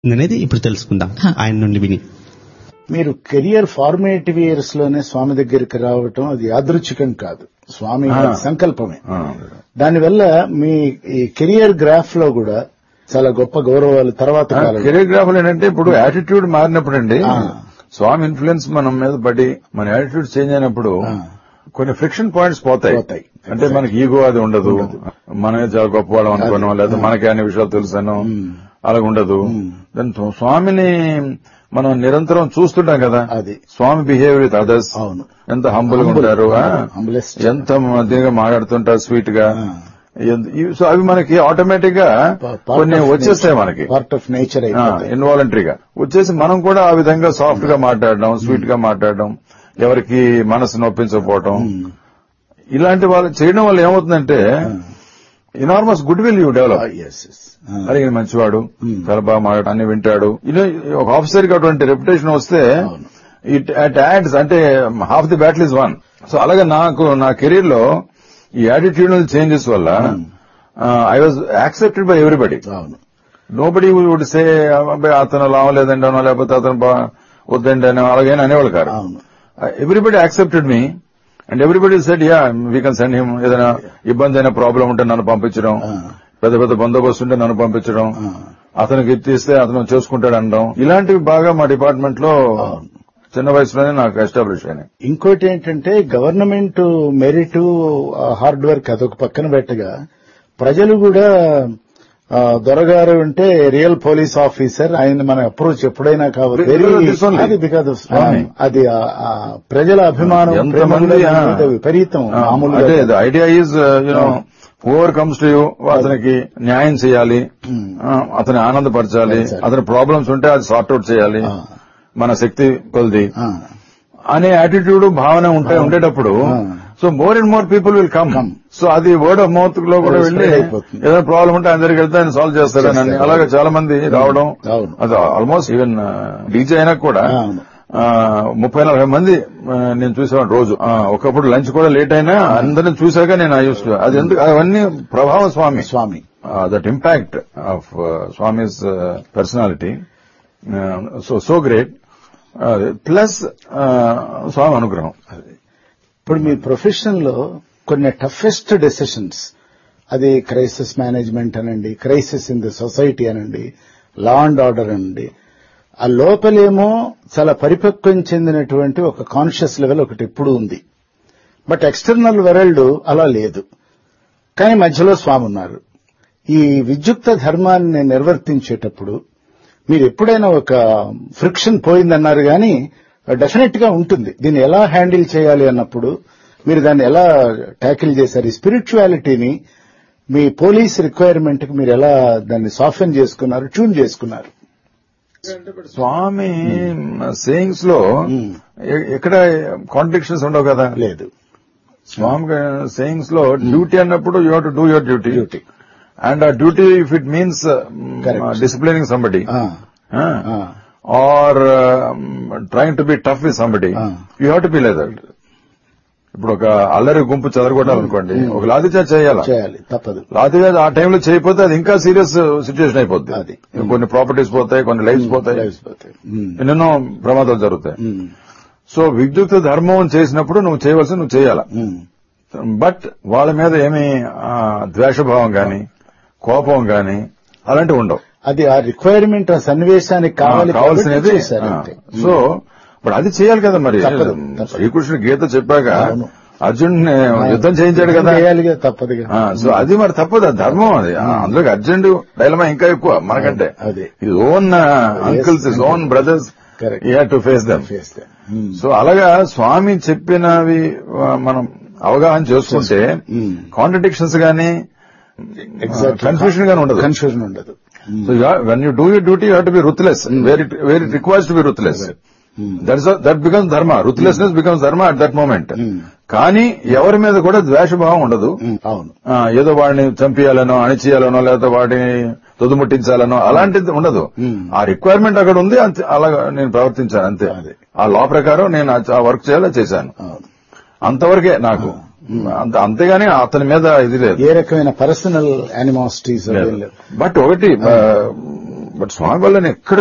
అనేది ఇప్పుడు తెలుసుకుందాం ఆయన నుండి విని మీరు కెరియర్ ఫార్మేటివ్ ఇయర్స్ లోనే స్వామి దగ్గరికి రావటం అది యాదృచ్ఛికం కాదు స్వామి గారి సంకల్పమే దానివల్ల మీ ఈ కెరియర్ గ్రాఫ్ లో కూడా చాలా గొప్ప గౌరవాలు తర్వాత కాలంలో కెరియోగ్రాఫర్ ఏంటంటే ఇప్పుడు యాటిట్యూడ్ మారినప్పుడు అండి స్వామి ఇన్ఫ్లుయెన్స్ మనం మీద పడి మన యాటిట్యూడ్ చేంజ్ అయినప్పుడు కొన్ని ఫ్రిక్షన్ పాయింట్స్ పోతాయి పోతాయి. అంటే మనకి ఈగో అది ఉండదు మనమే చాలా గొప్పవాళ్ళం అనుకున్నాం లేదా మనకి అన్ని విషయాలు తెలుసాను అలాగ ఉండదు దాని స్వామిని మనం నిరంతరం చూస్తుంటాం కదా అది. స్వామి బిహేవియర్ విత్ అదర్స్ అవును. ఎంత హంబుల్ గా ఉంటారు ఆ? Humblest. ఎంత మధ్యగా మాట్లాడుతుంటారు స్వీట్ గా ఎంత- ఇవి- సో అవి మనకి ఆటోమేటిక్ గా కొన్ని వచ్చేస్తాయి మనకి పార్ట్ ఆఫ్ నేచర్ అయిపోతాయి ఇన్వాలంటరీగా వచ్చేసి మనం కూడా ఆ విధంగా సాఫ్ట్ గా మాట్లాడడం స్వీట్ గా మాట్లాడడం ఎవరికి మనసు నొప్పించకపోవటం ఇలాంటి వాళ్ళు చేయడం వల్ల ఏమవుతుందంటే enormous goodwill you develop yes yes అరే ఈయన మంచివాడు చాలా బాగా మాట్లాడు అన్ని వింటాడు ఇలా ఒక ఆఫీసర్ కి అటువంటి రెప్యుటేషన్ వస్తే ఇట్ అట్ యాడ్స్ అంటే half the battle is won so అలాగే నాకు నా కెరీర్ లో ఈ యాటిట్యూడల్ చేంజెస్ వల్ల I was accepted by everybody అవును నోబడి వుడ్ సే అబ్బాయి అతను లావలేదండి అనో లేకపోతే అతను బా- వద్దండి అని అలాగైనా అనేవాళ్ళు కాదు అవును. Everybody accepted me and everybody said yeah we can send him ఏదైనా ఇబ్బంది అయిన ప్రాబ్లం ఉంటే నన్ను పంపించడం పెద్ద పెద్ద బందోబస్తు ఉంటే నన్ను పంపించడం అతనికి ఇస్తే అతను చేసుకుంటాడు అనడం ఇలాంటివి బాగా మా డిపార్ట్మెంట్ లో చిన్న వయసులోనే నాకు ఎస్టాబ్లిష్ అయినాయి ఇంకోటి ఏంటంటే గవర్నమెంట్ మెరిట్ హార్డ్ వర్క్ అదొక పక్కన పెట్టగా ప్రజలు కూడా ఆ, దొరగారు అంటే రియల్ పోలీస్ ఆఫీసర్ ఆయన మన అప్రోచ్ ఎప్పుడైనా కావాలి Because of this only. అది బికాస్ ఆఫ్ అవును. అది ఆ- ఆ ప్రజల అభిమానం ఎంతమంది, ప్రేమ ఆ. మీద విపరీతం అంటే మామూలుగా the idea is you know over comes to you అతనికి న్యాయం చేయాలి ఆ, అతని ఆనందపరచాలి అతని ప్రాబ్లమ్స్ ఉంటే అది సార్ట్ అవుట్ చేయాలి మన శక్తి కొలది ఆ, అనే యాటిట్యూడ్ భావన ఉంటే ఉండేటప్పుడు so more and more people will come so అది వర్డ్ ఆఫ్ మౌత్ లో కూడా అది వెళ్ళి spread అయిపోతుంది. ఏదైనా ప్రాబ్లం ఉంటే ఆయన దగ్గరికి వెళ్తే ఆయన సాల్వ్ చేస్తాడని అని. అలాగే చాలా మంది రావడం అవును. అది ఆల్మోస్ట్ ఈవెన్ డీజే అయినా కూడా అవును. ఆ, ముప్పై నలభై మంది ఆ, నేను చూసేవాడు రోజు ఆ, ఒకప్పుడు లంచ్ కూడా లేట్ అయినా అందరిని చూశాక నేను యూస్ అది ఎందుకు అవన్నీ ప్రభావం Swami Swami that impact of Swami's personality so so great plus Swami అనుగ్రహం ఇప్పుడు మీ ప్రొఫెషన్ లో కొన్ని టఫెస్ట్ డెసిషన్స్ అది క్రైసిస్ మేనేజ్మెంట్ అనండి క్రైసిస్ ఇన్ ది సొసైటీ అనండి లా అండ్ ఆర్డర్ అనండి ఆ లోపలేమో చాలా పరిపక్వం చెందినటువంటి ఒక కాన్షియస్ లెవెల్ ఒకటి ఎప్పుడు ఉంది బట్ ఎక్స్టర్నల్ వరల్డ్ అలా లేదు కానీ మధ్యలో స్వామి ఉన్నారు ఈ విద్యుక్త ధర్మాన్ని నిర్వర్తించేటప్పుడు మీరు ఎప్పుడైనా ఒక ఫ్రిక్షన్ పోయిందన్నారు కానీ డెఫినెట్ గా ఉంటుంది దీన్ని ఎలా హ్యాండిల్ చేయాలి అన్నప్పుడు మీరు దాన్ని ఎలా ట్యాకిల్ చేశారు ఈ స్పిరిచువాలిటీని మీ పోలీస్ రిక్వైర్మెంట్ కి మీరు ఎలా దాన్ని సాఫ్టన్ చేసుకున్నారు ట్యూన్ చేసుకున్నారు స్వామి సేయింగ్స్ లో ఎ- ఎక్కడ కాంట్రడిక్షన్స్ ఉండవు కదా లేదు స్వామి సేయింగ్స్ లో డ్యూటీ అన్నప్పుడు you have to do your duty Duty. And ఆ duty if it means Correct. Disciplining somebody ఆ, ఆ. Or trying to be tough with somebody Ah. You have to be like that ఇప్పుడు ఒక అల్లరి గుంపు చెదరగొట్టాలనుకోండి ఒక లాఠీ చార్జ్ చేయాలా చేయాలి తప్పదు లాఠీ చార్జ్ ఆ టైంలో చేయకపోతే అది ఇంకా సీరియస్ సిచ్యువేషన్ అయిపోద్ది అది. కొన్ని ప్రాపర్టీస్ పోతాయి కొన్ని లైఫ్స్ పోతాయి తెలిసిపోతాయి. ఉమ్, ఎన్నెన్నో ప్రమాదాలు జరుగుతాయి ఉమ్, సో విద్యుత్ ధర్మం చేసినప్పుడు నువ్వు చేయవలసి నువ్వు చేయాలా ఉమ్. బట్ వాళ్ళ మీద ఏమీ ఆ, ద్వేషభావం గాని కోపం గాని అలాంటివి ఉండవు అది ఆ రిక్వైర్మెంట్ ఆ సన్నివేశానికి కావాలి కాబట్టి కావాల్సినది చేశారు ఆ, అంతే. సో ఇప్పుడు అది చేయాలి కదా మరి తప్పదు, తప్పదు. శ్రీకృష్ణుడు గీత చెప్పాక అవును. అర్జునుడిని యుద్ధం చేయించాడు కదా చేయాలిగా తప్పదుగా ఆ, సో అది మరి తప్పదు అది ధర్మం అది ఆ, అందులోకి అర్జెంట్ డైలమా ఇంకా ఎక్కువ మనకంటే అదే. ఇది own uncles is own brothers Correct. You to face them చేస్తే ఉమ్. సో అలాగా స్వామి చెప్పినవి ఆ, మనం అవగాహన చేసుకుంటే కాంట్రడిక్షన్స్ గానీ కన్ఫ్యూషన్ గానీ ఉండదు కన్ఫ్యూజన్ ఉండదు so when you do you duty you to be ruthless very very requires to be ruthless that that becomes dharma ruthlessness becomes dharma at that moment కానీ ఎవరి మీద కూడా ద్వేషభావం ఉండదు ఉమ్, అవును ఆ, ఏదో వాడిని చంపేయాలనో అణిచేయాలనో లేకపోతే వాడిని తుదుముట్టించాలనో అలాంటిది ఉండదు ఆ రిక్వైర్మెంట్ అక్కడ ఉంది అంతే అలాగా నేను ప్రవర్తించాను అంతే అదే. ఆ లా ప్రకారం నేను ఆ- ఆ వర్క్ చేయాలో చేశాను అవును అంతవరకే నాకు అంత అంతేగాని అతని మీద ఇది లేదు ఏ రకమైన పర్సనల్ యానిమాసిటీస్ బట్ ఒకటి ఆ, బట్ స్వామి వల్ల నేను ఎక్కడ